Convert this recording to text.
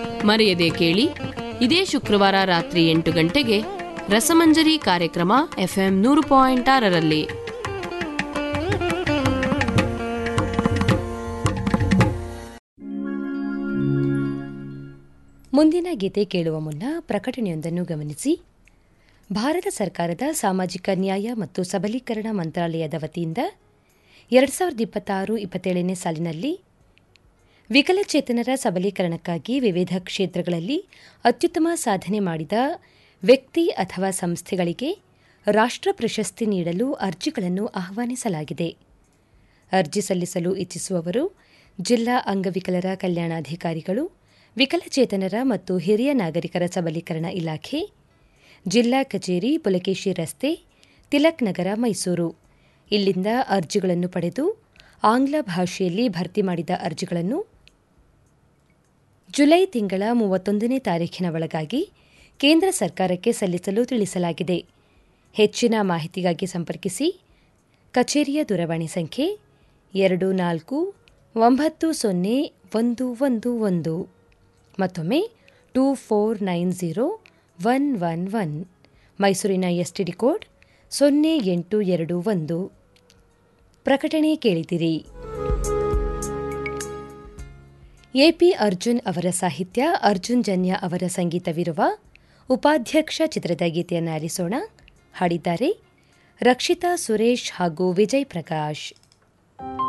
ಮರೆಯದೆ ಕೇಳಿ ಇದೇ ಶುಕ್ರವಾರ ರಾತ್ರಿ ಎಂಟು ಗಂಟೆಗೆ ರಸಮಂಜರಿ ಕಾರ್ಯಕ್ರಮ ಎಫ್ಎಂ ನೂರು ಪಾಯಿಂಟ್ ಆರರಲ್ಲಿ ಮುಂದಿನ ಗೀತೆ ಕೇಳುವ ಮುನ್ನ ಪ್ರಕಟಣೆಯೊಂದನ್ನು ಗಮನಿಸಿ ಭಾರತ ಸರ್ಕಾರದ ಸಾಮಾಜಿಕ ನ್ಯಾಯ ಮತ್ತು ಸಬಲೀಕರಣ ಮಂತ್ರಾಲಯದ ವತಿಯಿಂದ ಎರಡು ಸಾವಿರದ ಇಪ್ಪತ್ತಾರು ಇಪ್ಪತ್ತೇಳನೇ ಸಾಲಿನಲ್ಲಿ ವಿಕಲಚೇತನರ ಸಬಲೀಕರಣಕ್ಕಾಗಿ ವಿವಿಧ ಕ್ಷೇತ್ರಗಳಲ್ಲಿ ಅತ್ಯುತ್ತಮ ಸಾಧನೆ ಮಾಡಿದ ವ್ಯಕ್ತಿ ಅಥವಾ ಸಂಸ್ಥೆಗಳಿಗೆ ರಾಷ್ಟ್ರ ಪ್ರಶಸ್ತಿ ನೀಡಲು ಅರ್ಜಿಗಳನ್ನು ಆಹ್ವಾನಿಸಲಾಗಿದೆ ಅರ್ಜಿ ಸಲ್ಲಿಸಲು ಇಚ್ಛಿಸುವವರು ಜಿಲ್ಲಾ ಅಂಗವಿಕಲರ ಕಲ್ಯಾಣಾಧಿಕಾರಿಗಳು ವಿಕಲಚೇತನರ ಮತ್ತು ಹಿರಿಯ ನಾಗರಿಕರ ಸಬಲೀಕರಣ ಇಲಾಖೆ ಜಿಲ್ಲಾ ಕಚೇರಿ ಪುಲಕೇಶಿ ರಸ್ತೆ ತಿಲಕ್ ನಗರ ಮೈಸೂರು ಇಲ್ಲಿಂದ ಅರ್ಜಿಗಳನ್ನು ಪಡೆದು ಆಂಗ್ಲ ಭಾಷೆಯಲ್ಲಿ ಭರ್ತಿ ಮಾಡಿದ ಅರ್ಜಿಗಳನ್ನು ಜುಲೈ ತಿಂಗಳ ಮೂವತ್ತೊಂದನೇ ತಾರೀಖಿನ ಒಳಗಾಗಿ ಕೇಂದ್ರ ಸರ್ಕಾರಕ್ಕೆ ಸಲ್ಲಿಸಲು ತಿಳಿಸಲಾಗಿದೆ ಹೆಚ್ಚಿನ ಮಾಹಿತಿಗಾಗಿ ಸಂಪರ್ಕಿಸಿ ಕಚೇರಿಯ ದೂರವಾಣಿ ಸಂಖ್ಯೆ ಎರಡು ನಾಲ್ಕು ಒಂಬತ್ತು ಸೊನ್ನೆ ಒಂದು ಒಂದು ಒಂದು ಮತ್ತೊಮ್ಮೆ two four nine zero one one one ಮೈಸೂರಿನ ಎಸ್ಟಿಡಿ ಕೋಡ್ ಸೊನ್ನೆ ಎಂಟು ಎರಡು ಒಂದು ಪ್ರಕಟಣೆ ಕೇಳಿದಿರಿ ಎಪಿ ಅರ್ಜುನ್ ಅವರ ಸಾಹಿತ್ಯ ಅರ್ಜುನ್ ಜನ್ಯ ಅವರ ಸಂಗೀತವಿರುವ ಉಪಾಧ್ಯಕ್ಷ ಚಿತ್ರದ ಗೀತೆಯನ್ನು ಆಲಿಸೋಣ ಹಾಡಿದ್ದಾರೆ ರಕ್ಷಿತಾ ಸುರೇಶ್ ಹಾಗೂ ವಿಜಯ್ ಪ್ರಕಾಶ್